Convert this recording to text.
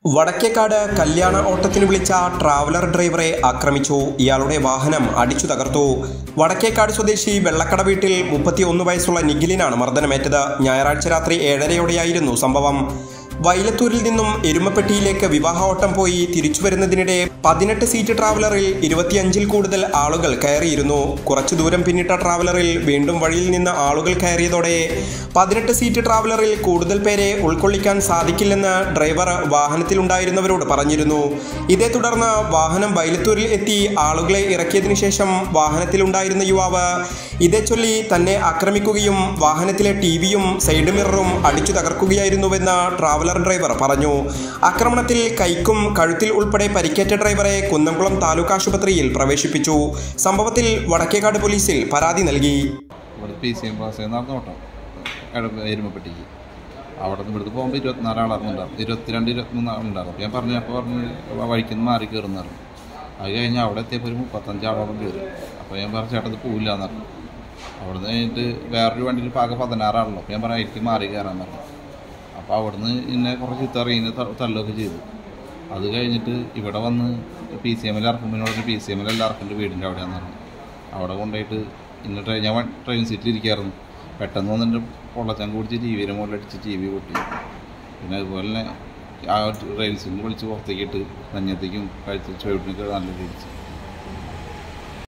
വടക്കേക്കാട് കല്യാണ ഓട്ടത്തിന് വിളിച്ച ട്രാവലർ ഡ്രൈവറെ ആക്രമിച്ചു ഇയാളുടെ വാഹനം അടിച്ചു തകർത്തു വടക്കേക്കാട് സ്വദേശി വെള്ളക്കട വീട്ടിൽ മുപ്പത്തിയൊന്ന് വയസ്സുള്ള നിഖിലിനാണ് മർദ്ദനമേറ്റത് ഞായറാഴ്ച രാത്രി ഏഴരയോടെയായിരുന്നു സംഭവം വൈലത്തൂരിൽ നിന്നും എരുമപ്പെട്ടിയിലേക്ക് വിവാഹ ഓട്ടം പോയി തിരിച്ചു വരുന്നതിനിടെ പതിനെട്ട് സീറ്റ് ട്രാവലറിൽ ഇരുപത്തിയഞ്ചിൽ കൂടുതൽ ആളുകൾ കയറിയിരുന്നു കുറച്ചു ദൂരം പിന്നിട്ട ട്രാവലറിൽ വീണ്ടും വഴിയിൽ നിന്ന് ആളുകൾ കയറിയതോടെ പതിനെട്ട് സീറ്റ് ട്രാവലറിൽ കൂടുതൽ പേരെ ഉൾക്കൊള്ളിക്കാൻ സാധിക്കില്ലെന്ന് ഡ്രൈവർ വാഹനത്തിലുണ്ടായിരുന്നവരോട് പറഞ്ഞിരുന്നു ഇതേ തുടർന്ന് വാഹനം വൈലത്തൂരിൽ എത്തി ആളുകളെ ഇറക്കിയതിനു ശേഷം വാഹനത്തിലുണ്ടായിരുന്ന യുവാവ് ഇതേ ചൊല്ലി തന്നെ ആക്രമിക്കുകയും വാഹനത്തിലെ ടി വിയും സൈഡ് മിററും അടിച്ചു തകർക്കുകയായിരുന്നുവെന്ന് ട്രാവലർ ഡ്രൈവർ പറഞ്ഞു ആക്രമണത്തിൽ കൈക്കും കഴുത്തിൽ ഉൾപ്പെടെ പരിക്കേറ്റ ഡ്രൈവറെ കുന്നംകുളം താലൂക്ക് ആശുപത്രിയിൽ പ്രവേശിപ്പിച്ചു സംഭവത്തിൽ വടക്കേക്കാട് പോലീസിൽ പരാതി നൽകി ഇവിടെ പി സി എം ക്ലാസ് നടന്ന ഓട്ടം എട- എരുമപ്പെട്ടിക്ക് അവിടെ നിന്ന് ഇവിടുത്തെ പോകുമ്പോൾ ഇരുപത്തിനാല് ആളായിരുന്നുണ്ടാവും ഇരുപത്തിരണ്ട് ഇരുപത്തിമൂന്ന് ആളുണ്ടായിരുന്നു അപ്പോൾ ഞാൻ പറഞ്ഞു അപ്പോൾ പറഞ്ഞ് വഴിക്ക് നിന്ന് മാറി കയറുന്നായിരുന്നു അത് കഴിഞ്ഞ് അവിടെ എത്തിയപ്പോൾ ഒരു മുപ്പത്തഞ്ച് ആളോളം കയറി അപ്പോൾ ഞാൻ പറഞ്ഞു ചേട്ടൻ ഇത് പോവില്ല എന്ന് പറഞ്ഞു അവിടെ നിന്ന് കഴിഞ്ഞിട്ട് വേറൊരു വണ്ടിയിൽ പാക പതിനാറാണല്ലോ അപ്പോൾ ഞാൻ പറഞ്ഞു എനിക്ക് മാറി കയറാൻ പറഞ്ഞു അപ്പോൾ അവിടുന്ന് ഇന്നെ കുറച്ച് ചിത്തറിയിനെ തള്ളുകയൊക്കെ ചെയ്തു അത് കഴിഞ്ഞിട്ട് ഇവിടെ വന്ന് പി സി എമ്മിൽ ഇറക്കുമ്പോൾ പി സി എമ്മിൽ എല്ലാവർക്കും എൻ്റെ വീടിൻ്റെ അവിടെയാന്ന് പറഞ്ഞു അവിടെ കൊണ്ടുപോയിട്ട് ഇന്ന് ട്രെയിൻ ഞാൻ വ- ട്രെയിൻ സീറ്റിൽ ഇരിക്കായിരുന്നു പെട്ടെന്ന് വന്നിട്ട് പൊള്ളച്ചാൻ കുടിച്ച് ടി വിയുടെ മുകളിലടിച്ച് ടി വി പൊട്ടി പിന്നെ അതുപോലെ തന്നെ ആ ട്രെയിൻ സീറ്റിൽ വിളിച്ച് പുറത്തേക്ക് ഇട്ട് നെഞ്ഞത്തേക്കും കഴിച്ച് ചുവട്ടിനൊക്കെ നല്ല തിരിച്ച്